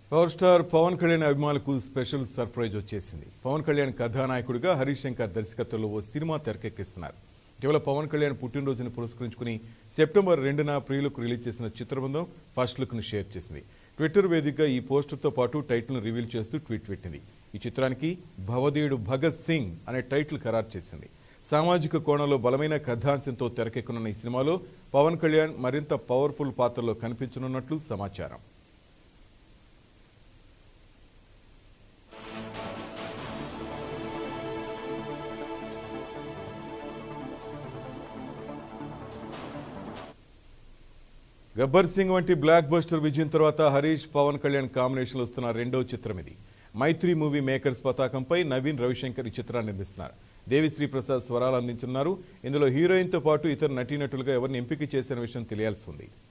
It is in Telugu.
పవర్ స్టార్ పవన్ కళ్యాణ్ అభిమానులకు స్పెషల్ సర్ప్రైజ్ వచ్చేసింది పవన్ కళ్యాణ్ కథానాయకుడిగా హరీష్ శంకర్ దర్శకత్వంలో ఓ సినిమా తెరకెక్కిస్తున్నారు ఇటీవల పవన్ కళ్యాణ్ పుట్టినరోజును పురస్కరించుకుని సెప్టెంబర్ రెండున ప్రియులకు రిలీజ్ చేసిన చిత్రబృందం ఫస్ట్ లుక్ ను షేర్ చేసింది ట్విట్టర్ వేదికగా ఈ పోస్టర్తో పాటు టైటిల్ను రివీల్ చేస్తూ ట్వీట్ పెట్టింది ఈ చిత్రానికి భవదేయుడు భగత్ సింగ్ అనే టైటిల్ ఖరారు చేసింది సామాజిక కోణంలో బలమైన కథాంశంతో తెరకెక్కనున్న ఈ సినిమాలో పవన్ కళ్యాణ్ మరింత పవర్ఫుల్ పాత్రలో కనిపించనున్నట్లు సమాచారం గబ్బర్ సింగ్ వంటి బ్లాక్ బస్టర్ విజయం తర్వాత హరీష్ పవన్ కళ్యాణ్ కాంబినేషన్లో వస్తున్న రెండో చిత్రం ఇది మైత్రి మూవీ మేకర్స్ పతాకంపై నవీన్ రవిశంకర్ ఈ చిత్రాన్ని నిర్మిస్తున్నారు దేవిశ్రీ ప్రసాద్ స్వరాలు అందించున్నారు ఇందులో హీరోయిన్తో పాటు ఇతర నటీనటులుగా ఎవరిని ఎంపిక చేసిన విషయం తెలియాల్సి ఉంది